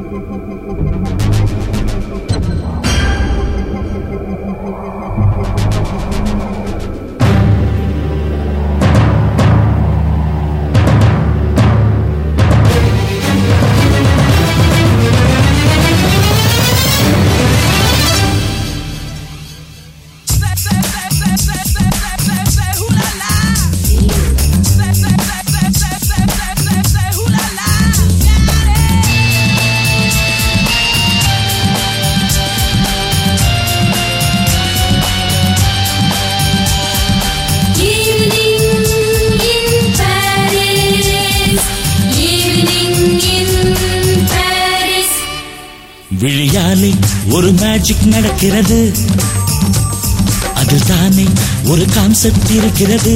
Evening in Paris. Evening in Paris. விழியாலே ஒரு magic நடக்கிறது அதில் தானே ஒரு கான்செப்ட் இருக்கிறது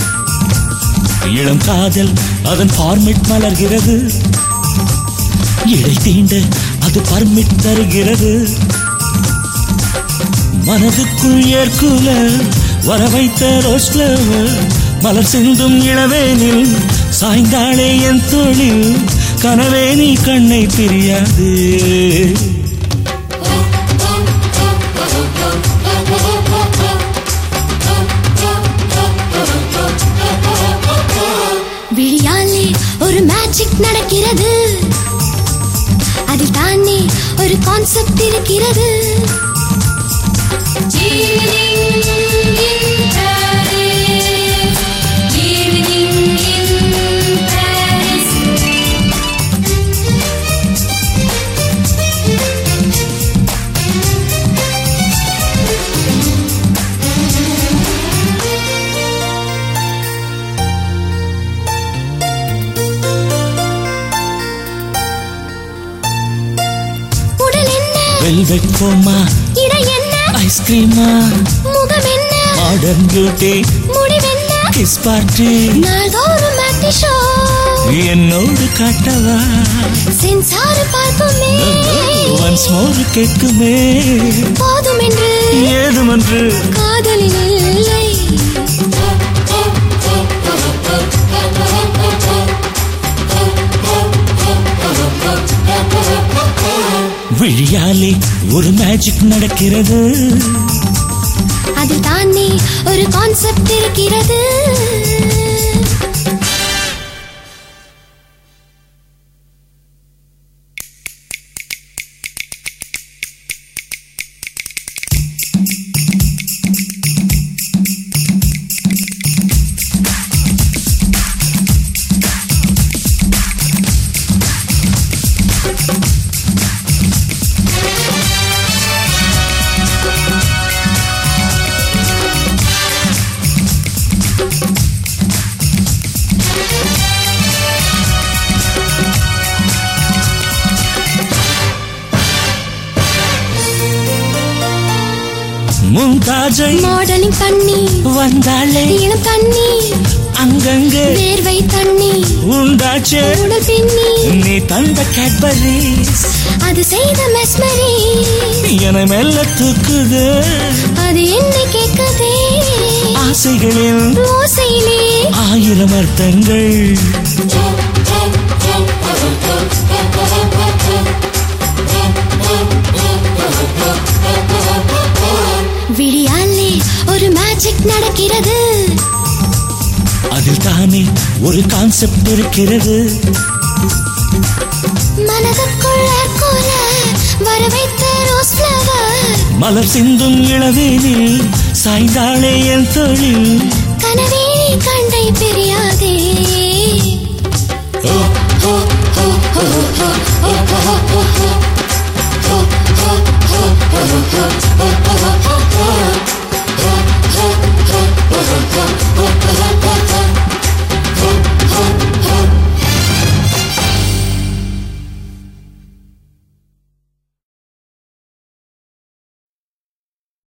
இளம் காதல் அதன் ஃபார்மெட் மலர்கிறது இடை தீண்ட அது பர்மிட் தருகிறது மனதுக்குள் ஏற்குல வர வைத்த ரோஸ் ஃப்ளவர் மலர் சிந்தும் இளவேனில் சாய்ந்தாளே என் தொழில் கனவே நீ கண்ணை பிரியாது விழியாலே ஒரு மேஜிக் நடக்கிறது அதில் தானே ஒரு கான்செப்ட் இருக்கிறது Evening in Paris. Evening in Paris. உடல் என்ன வெல்வெட் போமா இடை என்ன ஐஸ்கிரீமா முகம் என்ன மாடர்ன் பியூட்டி முடிவென்ன கிஸ் பார்ட்டி நாள்தோறும் மேட்டி ஷோ என்னோடு காட்டவா சென்சார் பார்க்குமே ஒன்ஸ் மோர் கேட்குமே போதும் என்று ஏதுமன்று காதலில் இல்லை விழியாலே ஒரு மேஜிக் நடக்கிறது அதில் தானே ஒரு கான்செப்ட் இருக்கிறது மும்தாஜை மாடலிங் பண்ணி வந்தாளே இளம் தண்ணி அங்கங்கே வேர்வை தண்ணி உண்டாச்சே உடல் பின்னி நீ தந்த கேட்பரிஸ் அது செய்த மெஸ்மரி என மெல்ல தூக்குது அது என்னை கேட்குதே ஆசைகளில் ஓசையிலே ஆயிரம் அர்த்தங்கள் விழியாலே ஒரு மேஜிக் நடக்கிறது அதில் தானே ஒரு கான்செப்ட் இருக்கிறது மனதுக்குள்ள கோல வர வைத்த ரோஸ் ஃப்ளவர் மலர் சிந்தும் இளவேனில் சாய்ந்தாளே என் தொழில் கனவே கண்டை பிரியாதே